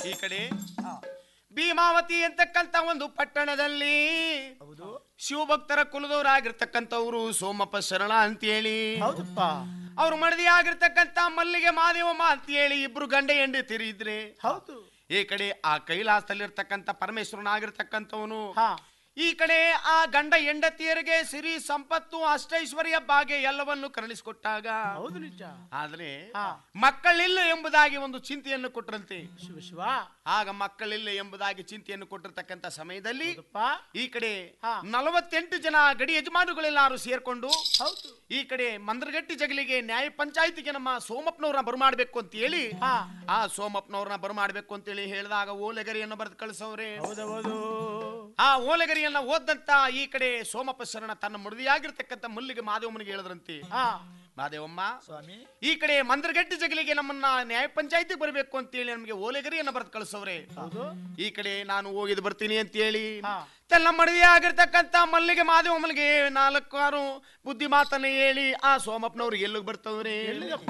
ಈ ಕಡೆ ಹಾ, ಭೀಮಾವತಿ ಅಂತಕ್ಕಂತ ಒಂದು ಪಟ್ಟಣದಲ್ಲಿ ಹೌದು ಶಿವಭಕ್ತರ ಕುಲದವರಾಗಿರ್ತಕ್ಕಂಥವ್ರು ಸೋಮಪ್ಪ ಶರಣ ಅಂತೇಳಿ ಹೌದಪ್ಪ ಅವ್ರು ಮಡದಿ ಆಗಿರ್ತಕ್ಕಂಥ ಮಲ್ಲಿಗೆ ಮಾದೇವಮ್ಮ ಅಂತೇಳಿ ಇಬ್ರು ಗಂಡ ಹೆಂಡತಿರು ಇದ್ರೆ ಹೌದು ಈ ಕಡೆ ಆ ಕೈಲಾಸದಲ್ಲಿರ್ತಕ್ಕಂಥ ಪರಮೇಶ್ವರನಾಗಿರ್ತಕ್ಕಂಥವನು ಹಾ ಈ ಕಡೆ ಆ ಗಂಡ ಹೆಂಡತಿಯರಿಗೆ ಸಿರಿ ಸಂಪತ್ತು ಅಷ್ಟೈಶ್ವರ್ಯ ಭಾಗ್ಯ ಎಲ್ಲವನ್ನು ಕರುಣಿಸಿಕೊಟ್ಟಾಗ ಹೌದು ನಿಜ ಆದ್ರೆ ಹಾ. ಮಕ್ಕಳಿಲ್ಲ ಎಂಬುದಾಗಿ ಒಂದು ಚಿಂತೆಯನ್ನು ಕೊಟ್ರಂತೆ ಶಿವ ಶಿವ ಆಗ ಮಕ್ಕಳಿಲ್ಲ ಎಂಬುದಾಗಿ ಚಿಂತೆಯನ್ನು ಕೊಟ್ಟಿರ್ತಕ್ಕಂಥ ಸಮಯದಲ್ಲಿ ಹೌದಪ್ಪ ಈ ಕಡೆ ಹಾ. ನಲವತ್ತೆಂಟು ಜನ ಗಡಿ ಯಜಮಾನುಗಳೆಲ್ಲಾರು ಸೇರ್ಕೊಂಡು ಹೌದು ಈ ಕಡೆ ಮಂದ್ರಗಟ್ಟಿ ಜಗಲಿಗೆ ನ್ಯಾಯ ಪಂಚಾಯತಿಗೆ ನಮ್ಮ ಸೋಮಪ್ಪನವ್ರನ್ನ ಬರಮಾಡ್ಬೇಕು ಅಂತ ಹೇಳಿ ಹಾ ಆ ಸೋಮಪ್ಪನವ್ರನ್ನ ಬರಮಾಡ್ಬೇಕು ಅಂತ ಹೇಳಿ ಹೇಳಿದಾಗ ಓಲೆಗರಿಯನ್ನು ಬರೆದು ಕಳಿಸವ್ರೆ ಹೌದೌದು ಆ ಓಲೆಗರಿಯನ್ನ ಓದಂತ ಈ ಕಡೆ ಸೋಮಪ್ಪ ಶರಣ ತನ್ನ ಮುಡಿದಿಯಾಗಿರ್ತಕ್ಕಂಥ ಮಲ್ಲಿಗೆ ಮಾದೇವಮ್ಮನಿಗೆ ಹೇಳಿದ್ರಂತೆ ಹಾ ಮಾದೇವಮ್ಮ ಸ್ವಾಮಿ ಈ ಕಡೆ ಮಂದ್ರಗಟ್ಟಿ ಜಗಲಿಗೆ ನಮ್ಮನ್ನ ನ್ಯಾಯ ಪಂಚಾಯತಿಗೆ ಬರಬೇಕು ಅಂತ ಹೇಳಿ ನಮಗೆ ಓಲೆಗರಿಯನ್ನ ಬರೆದು ಕಳಿಸವ್ರೆ ಹೌದು ಈ ಕಡೆ ನಾನು ಹೋಗಿದ್ ಬರ್ತೀನಿ ಅಂತ ಹೇಳಿ ಹಾ. ತೆಲ್ಲ ಮಡದಿ ಆಗಿರ್ತಕ್ಕಂಥ ಮಲ್ಲಿಗೆ ಮಾದೇವಮ್ಮನಿಗೆ ನಾಲ್ಕಾರು ಬುದ್ಧಿ ಮಾತನ್ನ ಹೇಳಿ ಆ ಸೋಮಪ್ಪನವ್ರಿಗೆ ಎಲ್ಲಿಗೆ ಬರ್ತವ್ರಿ ಎಲ್ಲಿಗಪ್ಪ